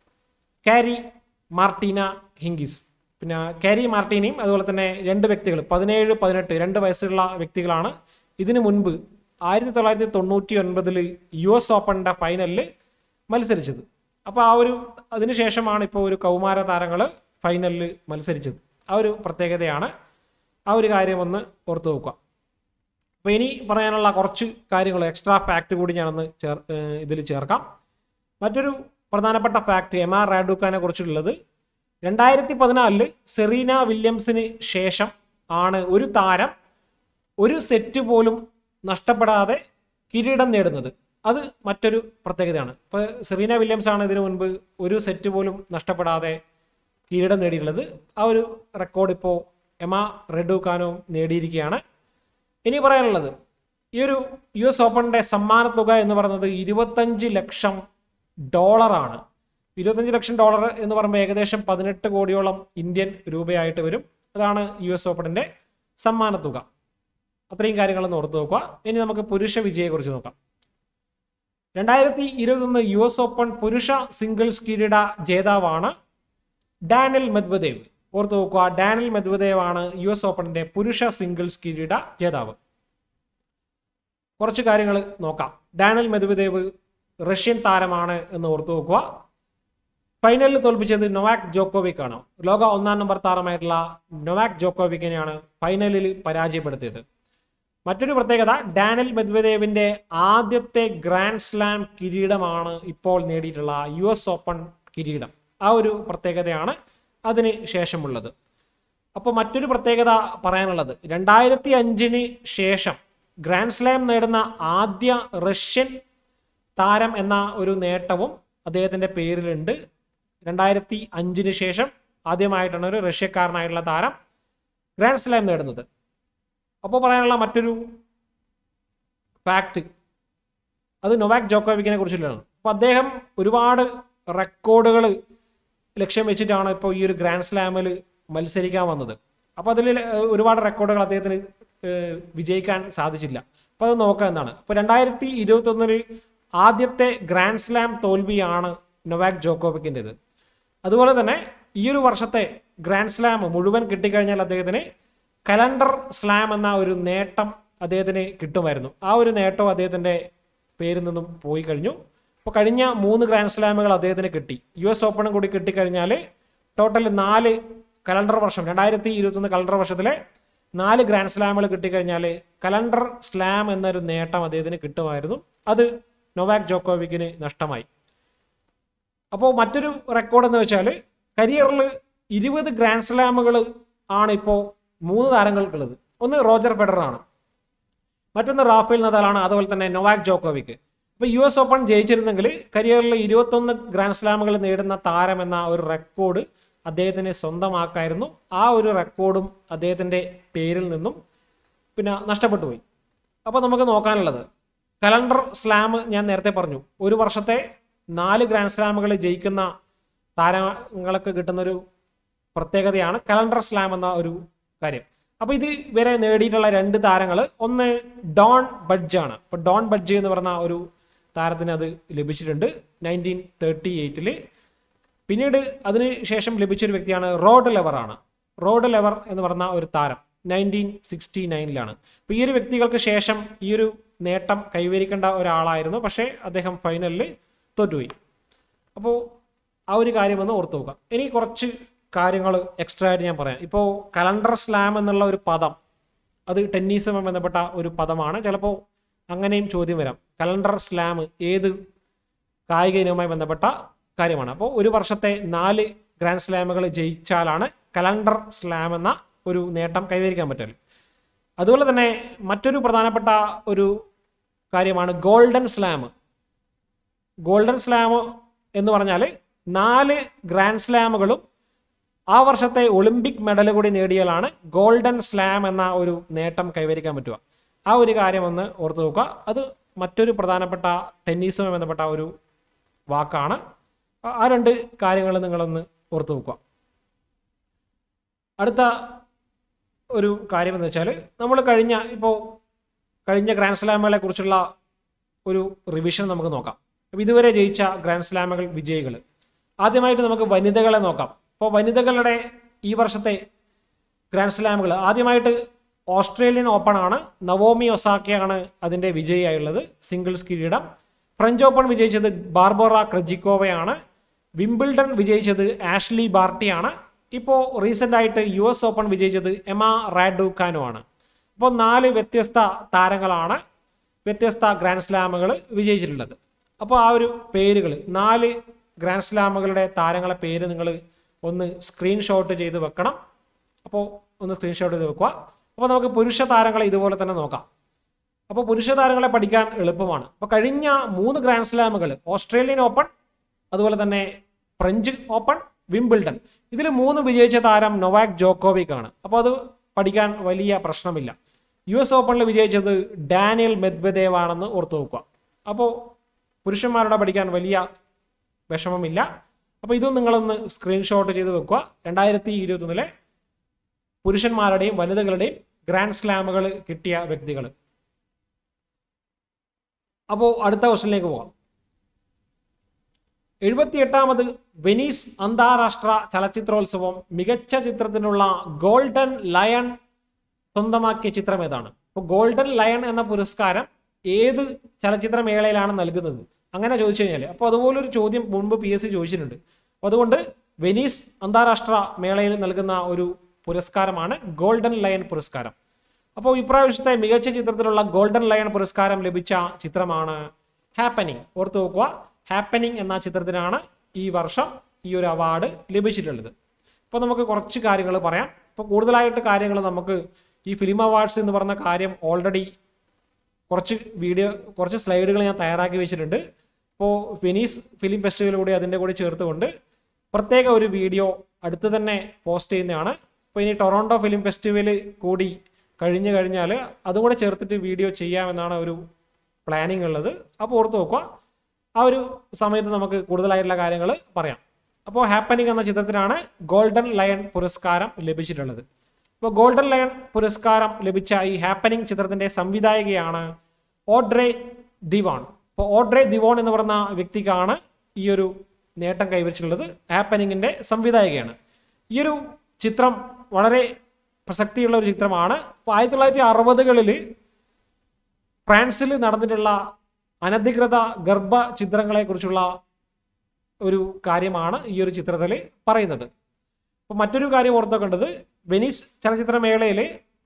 കാരി മാർട്ടീന ഹിങ്കിസ് പിന്നെ കാരി മാർട്ടീനയും അതുപോലെ തന്നെ രണ്ട് വ്യക്തികൾ പതിനേഴ് പതിനെട്ട് രണ്ട് വയസ്സുള്ള വ്യക്തികളാണ് ഇതിനു മുൻപ് ആയിരത്തി തൊള്ളായിരത്തി തൊണ്ണൂറ്റി ഒൻപതിൽ യു എസ് ഓപ്പണിൻ്റെ ഫൈനലിൽ മത്സരിച്ചത് അപ്പോൾ ആ ഒരു അതിനുശേഷമാണ് ഇപ്പോൾ ഒരു കൗമാര താരങ്ങൾ ഫൈനലിൽ മത്സരിച്ചത് ആ ഒരു പ്രത്യേകതയാണ് ആ ഒരു കാര്യം ഒന്ന് ഓർത്ത് നോക്കുക അപ്പോൾ ഇനി പറയാനുള്ള കുറച്ച് കാര്യങ്ങൾ എക്സ്ട്രാ ഫാക്റ്റ് കൂടി ഞാനൊന്ന് ചേർ ഇതിൽ ചേർക്കാം മറ്റൊരു പ്രധാനപ്പെട്ട ഫാക്ട് എം ആർ റാഡുക്കാനെ കുറിച്ചുള്ളത് രണ്ടായിരത്തി പതിനാലില് സെറീന വില്യംസിന് ശേഷം ആണ് ഒരു താരം ഒരു സെറ്റ് പോലും നഷ്ടപ്പെടാതെ കിരീടം നേടുന്നത് അത് മറ്റൊരു പ്രത്യേകതയാണ് ഇപ്പോൾ സെറീന വില്യംസ് ആണ് ഇതിനു മുൻപ് ഒരു സെറ്റ് പോലും നഷ്ടപ്പെടാതെ കിരീടം നേടിയിട്ടുള്ളത് ആ ഒരു റെക്കോർഡ് ഇപ്പോൾ എമ റെഡുക്കാനോ നേടിയിരിക്കുകയാണ് ഇനി പറയാനുള്ളത് ഈ ഒരു യു എസ് ഓപ്പണിന്റെ സമ്മാനത്തുക എന്ന് പറയുന്നത് ഇരുപത്തഞ്ച് ലക്ഷം ഡോളറാണ് ഇരുപത്തഞ്ച് ലക്ഷം ഡോളർ എന്ന് പറയുമ്പോൾ ഏകദേശം പതിനെട്ട് കോടിയോളം ഇന്ത്യൻ രൂപയായിട്ട് വരും അതാണ് യു എസ് ഓപ്പണിന്റെ സമ്മാനത്തുക അത്രയും കാര്യങ്ങളൊന്ന് ഓർത്ത് നോക്കുക ഇനി നമുക്ക് പുരുഷ വിജയെക്കുറിച്ച് നോക്കാം രണ്ടായിരത്തി ഇരുപത്തൊന്ന് യു എസ് ഓപ്പൺ പുരുഷ സിംഗിൾസ് കിരീട ജേതാവാണ് ഡാനിൽ മെദ്വദേവ് ഓർത്ത് നോക്കുക ഡാനിൽ മെദ്വദേവ് ആണ് യു എസ് ഓപ്പണിന്റെ പുരുഷ സിംഗിൾസ് കിരീട ജേതാവ് കുറച്ച് കാര്യങ്ങൾ നോക്കാം ഡാനിൽ മെദ്വദേവ് റഷ്യൻ താരമാണ് എന്ന് ഓർത്തു നോക്കുക ഫൈനലിൽ തോൽപ്പിച്ചത് നൊവാക് ജോക്കോവിക് ആണ് ലോക ഒന്നാം നമ്പർ താരമായിട്ടുള്ള നൊവാക് ജോക്കോവിക്കിനെയാണ് ഫൈനലിൽ പരാജയപ്പെടുത്തിയത് മറ്റൊരു പ്രത്യേകത ഡാനിൽ മെദ്വദേവിന്റെ ആദ്യത്തെ ഗ്രാൻഡ് സ്ലാം കിരീടമാണ് ഇപ്പോൾ നേടിയിട്ടുള്ള യു എസ് ഓപ്പൺ കിരീടം ആ ഒരു പ്രത്യേകതയാണ് അതിന് ശേഷമുള്ളത് അപ്പോൾ മറ്റൊരു പ്രത്യേകത പറയാനുള്ളത് രണ്ടായിരത്തി അഞ്ചിന് ശേഷം ഗ്രാൻഡ് സ്ലാം നേടുന്ന ആദ്യ റഷ്യൻ താരം എന്ന ഒരു നേട്ടവും അദ്ദേഹത്തിന്റെ പേരിലുണ്ട് രണ്ടായിരത്തി അഞ്ചിന് ശേഷം ആദ്യമായിട്ടാണ് ഒരു റഷ്യക്കാരനായിട്ടുള്ള താരം ഗ്രാൻഡ് സ്ലാം നേടുന്നത് അപ്പോൾ പറയാനുള്ള മറ്റൊരു ഫാക്ട് അത് നൊവാക് ജോക്കോവിക്കിനെ കുറിച്ചുള്ളതാണ് അപ്പോൾ അദ്ദേഹം ഒരുപാട് റെക്കോർഡുകൾ ലക്ഷ്യം വെച്ചിട്ടാണ് ഇപ്പോൾ ഈ ഒരു ഗ്രാൻഡ് സ്ലാമിൽ മത്സരിക്കാൻ വന്നത് അപ്പോൾ അതിൽ ഒരുപാട് റെക്കോർഡുകൾ അദ്ദേഹത്തിന് ഏഹ്, വിജയിക്കാൻ സാധിച്ചില്ല അപ്പോൾ അത് നോക്കുക എന്നാണ് അപ്പോൾ രണ്ടായിരത്തി ഇരുപത്തൊന്നിൽ ആദ്യത്തെ ഗ്രാൻഡ് സ്ലാം തോൽവിയാണ് നൊവാക് ജോക്കോവിക്കിൻ്റെത് അതുപോലെ തന്നെ ഈ ഒരു വർഷത്തെ ഗ്രാൻഡ് സ്ലാം മുഴുവൻ കിട്ടിക്കഴിഞ്ഞാൽ അദ്ദേഹത്തിന് കലണ്ടർ സ്ലാം എന്ന ഒരു നേട്ടം അദ്ദേഹത്തിന് കിട്ടുമായിരുന്നു ആ ഒരു നേട്ടം അദ്ദേഹത്തിന്റെ പേരിൽ നിന്നും പോയി കഴിഞ്ഞു അപ്പോൾ കഴിഞ്ഞ മൂന്ന് ഗ്രാൻഡ് സ്ലാമുകൾ അദ്ദേഹത്തിന് കിട്ടി യു എസ് ഓപ്പണും കൂടി കിട്ടിക്കഴിഞ്ഞാൽ ടോട്ടൽ നാല് കലണ്ടർ വർഷം രണ്ടായിരത്തി ഇരുപത്തൊന്ന് കലണ്ടർ വർഷത്തിലെ നാല് ഗ്രാൻഡ് സ്ലാമുകൾ കിട്ടിക്കഴിഞ്ഞാൽ കലണ്ടർ സ്ലാം എന്നൊരു നേട്ടം അദ്ദേഹത്തിന് കിട്ടുമായിരുന്നു അത് നൊവാക് ജോക്കോവിക്കിന് നഷ്ടമായി അപ്പോൾ മറ്റൊരു റെക്കോർഡ് എന്ന് വെച്ചാൽ കരിയറിൽ ഇരുപത് ഗ്രാൻഡ് സ്ലാമുകൾ ആണ് ഇപ്പോൾ മൂന്ന് താരങ്ങൾക്കുള്ളത് ഒന്ന് റോജർ ഫെഡറർ ആണ് മറ്റൊന്ന് റാഫേൽ നദാലാണ് അതുപോലെ തന്നെ നൊവാക് ജോക്കോവിക്ക് അപ്പോൾ യു എസ് ഓപ്പൺ ജയിച്ചിരുന്നെങ്കിൽ കരിയറിൽ ഇരുപത്തൊന്ന് ഗ്രാൻഡ് സ്ലാമുകൾ നേടുന്ന താരം എന്ന ഒരു റെക്കോർഡ് അദ്ദേഹത്തിന് സ്വന്തമാക്കായിരുന്നു ആ ഒരു റെക്കോർഡും അദ്ദേഹത്തിൻ്റെ പേരിൽ നിന്നും പിന്നെ നഷ്ടപ്പെട്ടു പോയി അപ്പോൾ നമുക്ക് നോക്കാനുള്ളത് കലണ്ടർ സ്ലാം ഞാൻ നേരത്തെ പറഞ്ഞു ഒരു വർഷത്തെ നാല് ഗ്രാൻഡ് സ്ലാമുകൾ ജയിക്കുന്ന താരങ്ങൾക്ക് കിട്ടുന്നൊരു പ്രത്യേകതയാണ് കലണ്ടർ സ്ലാം എന്ന ഒരു കാര്യം അപ്പോൾ ഇത് വരെ നേടിയിട്ടുള്ള രണ്ട് താരങ്ങൾ ഒന്ന് ഡോൺ ബഡ്ജ് ആണ് അപ്പോൾ ഡോൺ ബഡ്ജ് എന്ന് പറഞ്ഞ ഒരു താരത്തിന് അത് ലഭിച്ചിട്ടുണ്ട് നയൻറ്റീൻ തേർട്ടി എയ്റ്റിൽ പിന്നീട് അതിന് ശേഷം ലഭിച്ചൊരു വ്യക്തിയാണ് റോഡ് ലെവർ ആണ് റോഡ് ലെവർ എന്ന് പറഞ്ഞ ഒരു താരം നയൻറ്റീൻ സിക്സ്റ്റി നയനിലാണ് അപ്പോൾ ഈ ഒരു വ്യക്തികൾക്ക് ശേഷം ഈ ഒരു നേട്ടം കൈവരിക്കേണ്ട ഒരാളായിരുന്നു പക്ഷേ അദ്ദേഹം ഫൈനലിൽ തോറ്റുപോയി അപ്പോൾ ആ ഒരു കാര്യം ഒന്ന് ഓർത്ത് നോക്കുക ഇനി കുറച്ച് കാര്യങ്ങൾ എക്സ്ട്രാ ആയിട്ട് ഞാൻ പറയാം ഇപ്പോൾ കലണ്ടർ സ്ലാം എന്നുള്ള ഒരു പദം അത് ടെന്നീസുമായി ബന്ധപ്പെട്ട ഒരു പദമാണ് ചിലപ്പോൾ അങ്ങനെയും ചോദ്യം വരാം കലണ്ടർ സ്ലാം ഏത് കായിക ഇനവുമായി ബന്ധപ്പെട്ട കാര്യമാണ് അപ്പോൾ ഒരു വർഷത്തെ നാല് ഗ്രാൻഡ് സ്ലാമുകൾ ജയിച്ചാലാണ് കലണ്ടർ സ്ലാം എന്ന ഒരു നേട്ടം കൈവരിക്കാൻ പറ്റുള്ളൂ അതുപോലെ തന്നെ മറ്റൊരു പ്രധാനപ്പെട്ട ഒരു കാര്യമാണ് ഗോൾഡൻ സ്ലാം ഗോൾഡൻ സ്ലാം എന്ന് പറഞ്ഞാൽ നാല് ഗ്രാൻഡ് സ്ലാമുകളും ആ വർഷത്തെ ഒളിമ്പിക് മെഡൽ കൂടി നേടിയാലാണ് ഗോൾഡൻ സ്ലാം എന്ന ഒരു നേട്ടം കൈവരിക്കാൻ പറ്റുക ആ ഒരു കാര്യം ഒന്ന് ഓർത്ത് നോക്കുക അത് മറ്റൊരു പ്രധാനപ്പെട്ട ടെന്നീസുമായി ബന്ധപ്പെട്ട ഒരു വാക്കാണ് ആ- ആ രണ്ട് കാര്യങ്ങൾ നിങ്ങളൊന്ന് ഓർത്ത് നോക്കുക അടുത്ത ഒരു കാര്യം എന്ന് വെച്ചാൽ നമ്മൾ കഴിഞ്ഞ ഇപ്പോൾ കഴിഞ്ഞ ഗ്രാൻഡ് സ്ലാമുകളെ കുറിച്ചുള്ള ഒരു റിവിഷൻ നമുക്ക് നോക്കാം അപ്പോൾ ഇതുവരെ ജയിച്ച ഗ്രാൻഡ് സ്ലാമുകൾ വിജയികൾ ആദ്യമായിട്ട് നമുക്ക് വനിതകളെ നോക്കാം അപ്പോൾ വനിതകളുടെ ഈ വർഷത്തെ ഗ്രാൻഡ് സ്ലാമുകൾ ആദ്യമായിട്ട് ഓസ്ട്രേലിയൻ ഓപ്പൺ ആണ് നവോമി ഒസാക്കയാണ് അതിൻ്റെ വിജയിയായുള്ളത് സിംഗിൾസ് കിരീടം ഫ്രഞ്ച് ഓപ്പൺ വിജയിച്ചത് ബാർബോറ ക്രജിക്കോവയാണ് വിംബിൾഡൺ വിജയിച്ചത് ആഷ്ലി ബാർട്ടിയാണ് ഇപ്പോൾ റീസെൻ്റ് ആയിട്ട് യു എസ് ഓപ്പൺ വിജയിച്ചത് എമ റാഡുക്കാനോ ആണ് അപ്പോൾ നാല് വ്യത്യസ്ത താരങ്ങളാണ് വ്യത്യസ്ത ഗ്രാൻഡ് സ്ലാമുകൾ വിജയിച്ചിട്ടുള്ളത് അപ്പോൾ ആ ഒരു പേരുകൾ നാല് ഗ്രാൻഡ് സ്ലാമുകളുടെ താരങ്ങളെ പേര് നിങ്ങൾ ഒന്ന് സ്ക്രീൻഷോട്ട് ചെയ്ത് വെക്കണം അപ്പോൾ ഒന്ന് സ്ക്രീൻഷോട്ട് ചെയ്ത് വെക്കുക അപ്പോൾ നമുക്ക് പുരുഷ താരങ്ങളെ ഇതുപോലെ തന്നെ നോക്കാം അപ്പോൾ പുരുഷ താരങ്ങളെ പഠിക്കാൻ എളുപ്പമാണ് അപ്പോൾ കഴിഞ്ഞ മൂന്ന് ഗ്രാൻഡ് സ്ലാമുകൾ ഓസ്ട്രേലിയൻ ഓപ്പൺ അതുപോലെ തന്നെ ഫ്രഞ്ച് ഓപ്പൺ വിംബിൾഡൺ ഇതിൽ മൂന്ന് വിജയിച്ച താരം നൊവാക് ജോക്കോവിക് ആണ് അപ്പോൾ അത് പഠിക്കാൻ വലിയ പ്രശ്നമില്ല യു എസ് ഓപ്പണിൽ വിജയിച്ചത് ഡാനിയൽ മെദ്വദേവ് ആണെന്ന് ഓർത്തു നോക്കുക അപ്പോൾ പുരുഷന്മാരുടെ പഠിക്കാൻ വലിയ വിഷമമില്ല അപ്പോൾ ഇതും നിങ്ങളൊന്ന് സ്ക്രീൻഷോട്ട് ചെയ്ത് വെക്കുക രണ്ടായിരത്തി ഇരുപത്തൊന്നിലെ പുരുഷന്മാരുടെയും വനിതകളുടെയും ഗ്രാൻഡ് സ്ലാമുകൾ കിട്ടിയ വ്യക്തികൾ അപ്പോൾ അടുത്ത ക്വസ്റ്റനിലേക്ക് പോകാം എഴുപത്തിയെട്ടാമത് വെനീസ് അന്താരാഷ്ട്ര ചലച്ചിത്രോത്സവം മികച്ച ചിത്രത്തിനുള്ള ഗോൾഡൻ ലയൺ സ്വന്തമാക്കിയ ചിത്രം ഏതാണ് അപ്പോൾ ഗോൾഡൻ ലയൺ എന്ന പുരസ്കാരം ഏത് ചലച്ചിത്രമേളയിലാണ് നൽകുന്നത് അങ്ങനെ ചോദിച്ചു കഴിഞ്ഞാൽ അപ്പോൾ അതുപോലൊരു ചോദ്യം മുൻപ് പി എസ് സി ചോദിച്ചിട്ടുണ്ട് അപ്പോൾ അതുകൊണ്ട് വെനീസ് അന്താരാഷ്ട്ര മേളയിൽ നൽകുന്ന ഒരു പുരസ്കാരമാണ് ഗോൾഡൻ ലയൺ പുരസ്കാരം അപ്പോൾ ഇപ്രാവശ്യത്തെ മികച്ച ചിത്രത്തിലുള്ള ഗോൾഡൻ ലയൺ പുരസ്കാരം ലഭിച്ച ചിത്രമാണ് ഹാപ്പനിങ് ഓർത്ത് നോക്കുക ഹാപ്പനിങ് എന്ന ചിത്രത്തിനാണ് ഈ വർഷം ഈ ഒരു അവാർഡ് ലഭിച്ചിട്ടുള്ളത് അപ്പോൾ നമുക്ക് കുറച്ച് കാര്യങ്ങൾ പറയാം ഇപ്പോൾ കൂടുതലായിട്ട് കാര്യങ്ങൾ നമുക്ക് ഈ ഫിലിം അവാർഡ്സ് എന്ന് പറഞ്ഞ കാര്യം ഓൾറെഡി കുറച്ച് വീഡിയോ കുറച്ച് സ്ലൈഡുകൾ ഞാൻ തയ്യാറാക്കി വെച്ചിട്ടുണ്ട് ഇപ്പോൾ വെനീസ് ഫിലിം ഫെസ്റ്റിവൽ കൂടി അതിൻ്റെ കൂടി ചേർത്തുകൊണ്ട് പ്രത്യേക ഒരു വീഡിയോ അടുത്ത് തന്നെ പോസ്റ്റ് ചെയ്യുന്നതാണ് അപ്പോൾ ഇനി ടൊറോണ്ടോ ഫിലിം ഫെസ്റ്റിവൽ കൂടി കഴിഞ്ഞു കഴിഞ്ഞാൽ അതും കൂടെ ചേർത്തിട്ട് വീഡിയോ ചെയ്യാമെന്നാണ് ഒരു പ്ലാനിങ് ഉള്ളത് അപ്പോൾ ഓർത്ത് നോക്കുക ആ ഒരു സമയത്ത് നമുക്ക് കൂടുതലായിട്ടുള്ള കാര്യങ്ങൾ പറയാം അപ്പോൾ ഹാപ്പനിങ് എന്ന ചിത്രത്തിനാണ് ഗോൾഡൻ ലയൺ പുരസ്കാരം ലഭിച്ചിട്ടുള്ളത് ഇപ്പോൾ ഗോൾഡൻ ലയൺ പുരസ്കാരം ലഭിച്ച ഈ ഹാപ്പനിങ് ചിത്രത്തിന്റെ സംവിധായകയാണ് ഓഡ്രെ ദിവാൺ അപ്പോൾ ഓഡ്രെ ദിവോൺ എന്ന് പറഞ്ഞ വ്യക്തിക്കാണ് ഈ ഒരു നേട്ടം കൈവരിച്ചിട്ടുള്ളത് ഹാപ്പനിങ്ങിന്റെ സംവിധായകയാണ് ഈ ഒരു ചിത്രം വളരെ പ്രസക്തിയുള്ള ഒരു ചിത്രമാണ് അപ്പോൾ ആയിരത്തി തൊള്ളായിരത്തി അറുപതുകളിൽ ഫ്രാൻസിൽ നടന്നിട്ടുള്ള അനധികൃത ഗർഭ ചിത്രങ്ങളെ കുറിച്ചുള്ള ഒരു കാര്യമാണ് ഈ ഒരു ചിത്രത്തിൽ പറയുന്നത് അപ്പോൾ മറ്റൊരു കാര്യം ഓർത്തേണ്ടത് വെനീസ് ചലച്ചിത്രമേളയിൽ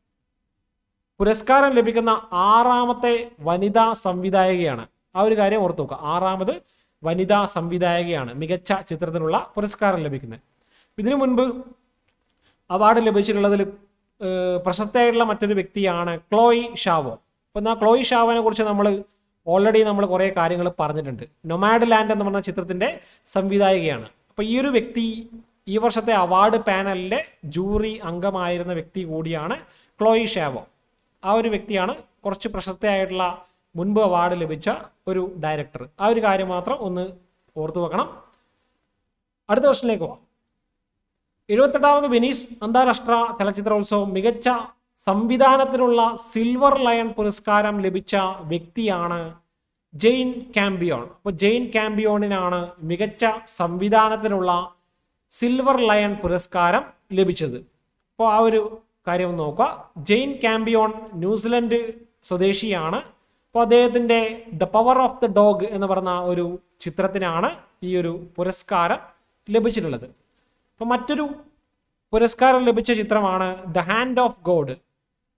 പുരസ്കാരം ലഭിക്കുന്ന ആറാമത്തെ വനിതാ സംവിധായകയാണ് ആ ഒരു കാര്യം ഓർത്ത് നോക്കുക ആറാമത് വനിതാ സംവിധായകയാണ് മികച്ച ചിത്രത്തിനുള്ള പുരസ്കാരം ലഭിക്കുന്നത് ഇതിനു മുൻപ് അവാർഡ് ലഭിച്ചിട്ടുള്ളതിൽ ഏഹ്, പ്രശസ്തയായിട്ടുള്ള മറ്റൊരു വ്യക്തിയാണ് ക്ലോയി ഷാവോ അപ്പോൾ എന്നാൽ ക്ലോയി ഷാവോനെ കുറിച്ച് നമ്മൾ ഓൾറെഡി നമ്മൾ കുറേ കാര്യങ്ങൾ പറഞ്ഞിട്ടുണ്ട് നൊമാഡ് ലാൻഡ് എന്ന് പറഞ്ഞ ചിത്രത്തിന്റെ സംവിധായകയാണ് അപ്പോൾ ഈ ഒരു വ്യക്തി ഈ വർഷത്തെ അവാർഡ് പാനലിലെ ജൂറി അംഗമായിരുന്ന വ്യക്തി കൂടിയാണ് ക്ലോയി ഷാവോ ആ ഒരു വ്യക്തിയാണ് കുറച്ച് പ്രശസ്തയായിട്ടുള്ള മുൻപ് അവാർഡ് ലഭിച്ച ഒരു ഡയറക്ടർ ആ ഒരു കാര്യം മാത്രം ഒന്ന് ഓർത്തു വെക്കണം അടുത്ത ക്വസ്റ്റിലേക്ക് പോവാം എഴുപത്തെട്ടാമത് വെനീസ് അന്താരാഷ്ട്ര ചലച്ചിത്രോത്സവം മികച്ച സംവിധാനത്തിനുള്ള സിൽവർ ലയൺ പുരസ്കാരം ലഭിച്ച വ്യക്തിയാണ് ജെയിൻ കാംബിയോൺ അപ്പോൾ ജെയിൻ കാംബിയോണിനാണ് മികച്ച സംവിധാനത്തിനുള്ള സിൽവർ ലയൺ പുരസ്കാരം ലഭിച്ചത് അപ്പോൾ ആ ഒരു കാര്യം ഒന്ന് നോക്കുക ജെയിൻ കാംബിയോൺ ന്യൂസിലൻഡ് സ്വദേശിയാണ് അപ്പോൾ അദ്ദേഹത്തിൻ്റെ the power of the dog എന്ന് പറഞ്ഞ ഒരു ചിത്രത്തിനാണ് ഈ ഒരു പുരസ്കാരം ലഭിച്ചിട്ടുള്ളത് അപ്പോൾ മറ്റൊരു പുരസ്കാരം ലഭിച്ച ചിത്രമാണ് the hand of God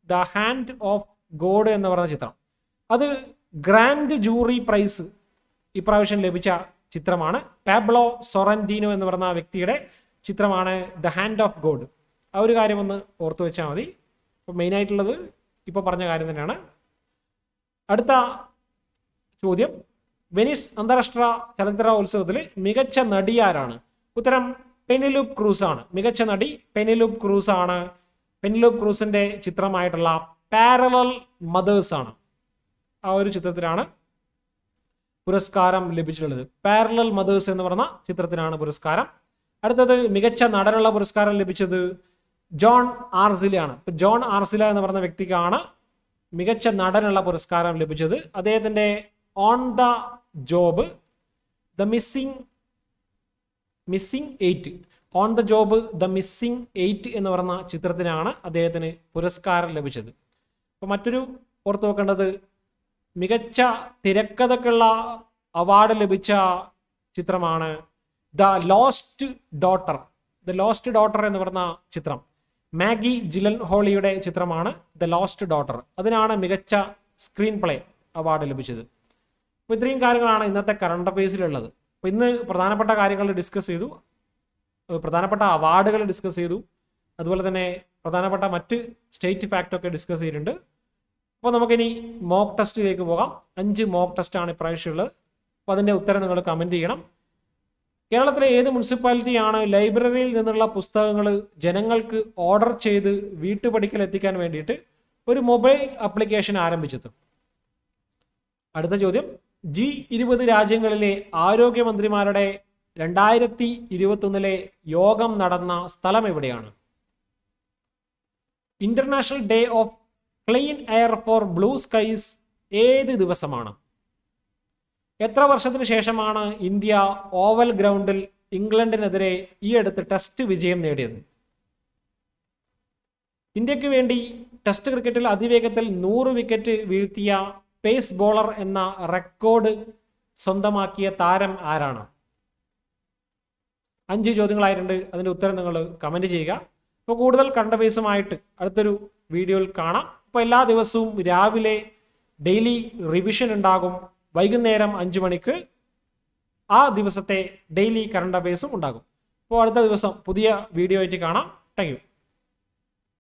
the hand of God എന്ന് പറയുന്ന ചിത്രം അത് ഗ്രാൻഡ് ജൂറി പ്രൈസ് ഇപ്രാവശ്യം ലഭിച്ച ചിത്രമാണ് പാബ്ലോ സൊറന്റീനോ എന്ന് പറയുന്ന വ്യക്തിയുടെ ചിത്രമാണ് ദ ഹാൻഡ് ഓഫ് ഗോഡ് ആ ഒരു കാര്യം ഒന്ന് ഓർത്തു വെച്ചാൽ മതി അപ്പോൾ മെയിനായിട്ടുള്ളത് ഇപ്പോൾ പറഞ്ഞ കാര്യം തന്നെയാണ് അടുത്ത ചോദ്യം വെനീസ് അന്താരാഷ്ട്ര ചലച്ചിത്ര ഉത്സവത്തിൽ മികച്ച നടി ആരാണ് ഉത്തരം പെനിലൂപ്പ് ക്രൂസ് ആണ് മികച്ച നടി പെനിലൂപ്പ് ക്രൂസ് ആണ് പെനിലൂപ്പ് ക്രൂസിന്റെ ചിത്രമായിട്ടുള്ള പാരലൽ മദേഴ്സ് ആണ് ആ ഒരു ചിത്രത്തിലാണ് പുരസ്കാരം ലഭിച്ചിട്ടുള്ളത് പാരലൽ മദേഴ്സ് എന്ന് പറഞ്ഞ ചിത്രത്തിനാണ് പുരസ്കാരം അടുത്തത് മികച്ച നടനുള്ള പുരസ്കാരം ലഭിച്ചത് ജോൺ ആർസിലയാണ് ഇപ്പൊ ജോൺ ആർസില എന്ന് പറഞ്ഞ വ്യക്തിക്കാണ് മികച്ച നടനുള്ള പുരസ്കാരം ലഭിച്ചത് അദ്ദേഹത്തിന്റെ on the job the missing missing eight on the job the missing eight എന്ന് പറഞ്ഞ ചിത്രത്തിനാണ് അദ്ദേഹത്തിന് പുരസ്കാരം ലഭിച്ചത് അപ്പോൾ മറ്റൊരു ഓർത്ത് വെക്കേണ്ടത് മികച്ച തിരക്കഥക്കുള്ള അവാർഡ് ലഭിച്ച ചിത്രമാണ് the lost daughter the lost daughter എന്ന് പറഞ്ഞ ചിത്രം മാഗി ജിലൻ ഹോളിയുടെ ചിത്രമാണ് ദ ലോസ്റ്റ് ഡോട്ടർ അതിനാണ് മികച്ച സ്ക്രീൻ പ്ലേ അവാർഡ് ലഭിച്ചത് അപ്പോൾ ഇത്രയും കാര്യങ്ങളാണ് ഇന്നത്തെ കറണ്ട് അഫയേഴ്സിലുള്ളത് അപ്പോൾ ഇന്ന് പ്രധാനപ്പെട്ട കാര്യങ്ങൾ ഡിസ്കസ് ചെയ്തു ഏഹ് പ്രധാനപ്പെട്ട അവാർഡുകൾ ഡിസ്കസ് ചെയ്തു അതുപോലെ തന്നെ പ്രധാനപ്പെട്ട മറ്റ് സ്റ്റേറ്റ് ഫാക്റ്റ് ഒക്കെ ഡിസ്കസ് ചെയ്തിട്ടുണ്ട് അപ്പോൾ നമുക്കിനി മോക്ക് ടെസ്റ്റിലേക്ക് പോകാം അഞ്ച് മോക്ക് ടെസ്റ്റ് ആണ് ഇപ്രാവശ്യം ഉള്ളത് അപ്പോൾ അതിൻ്റെ ഉത്തരം നിങ്ങൾ കമൻറ്റ് ചെയ്യണം കേരളത്തിലെ ഏത് മുനിസിപ്പാലിറ്റിയാണ് ലൈബ്രറിയിൽ നിന്നുള്ള പുസ്തകങ്ങൾ ജനങ്ങൾക്ക് ഓർഡർ ചെയ്ത് വീട്ടുപടിക്കൽ എത്തിക്കാൻ വേണ്ടിയിട്ട് ഒരു മൊബൈൽ ആപ്ലിക്കേഷൻ ആരംഭിച്ചത് അടുത്ത ചോദ്യം ജി ഇരുപത് രാജ്യങ്ങളിലെ ആരോഗ്യമന്ത്രിമാരുടെ രണ്ടായിരത്തി ഇരുപത്തൊന്നിലെ യോഗം നടന്ന സ്ഥലം എവിടെയാണ് international day of clean air for blue skies ഏത് ദിവസമാണ് എത്ര വർഷത്തിന് ശേഷമാണ് ഇന്ത്യ ഓവൽ ഗ്രൗണ്ടിൽ ഇംഗ്ലണ്ടിനെതിരെ ഈ അടുത്ത് ടെസ്റ്റ് വിജയം നേടിയത് ഇന്ത്യക്ക് വേണ്ടി ടെസ്റ്റ് ക്രിക്കറ്റിൽ അതിവേഗത്തിൽ നൂറ് വിക്കറ്റ് വീഴ്ത്തിയ പേസ് ബോളർ എന്ന റെക്കോർഡ് സ്വന്തമാക്കിയ താരം ആരാണ് അഞ്ച് ചോദ്യങ്ങളായിട്ടുണ്ട് അതിൻ്റെ ഉത്തരം നിങ്ങൾ കമൻറ്റ് ചെയ്യുക അപ്പോൾ കൂടുതൽ കണ്ട ബേസുമായിട്ട് അടുത്തൊരു വീഡിയോയിൽ കാണാം അപ്പോൾ എല്ലാ ദിവസവും രാവിലെ ഡെയിലി റിവിഷൻ ഉണ്ടാകും വൈകുന്നേരം അഞ്ച് മണിക്ക് ആ ദിവസത്തെ ഡെയിലി കറണ്ട് അഫയേഴ്സും ഉണ്ടാകും അപ്പോൾ അടുത്ത ദിവസം പുതിയ വീഡിയോ ആയിട്ട് കാണാം താങ്ക്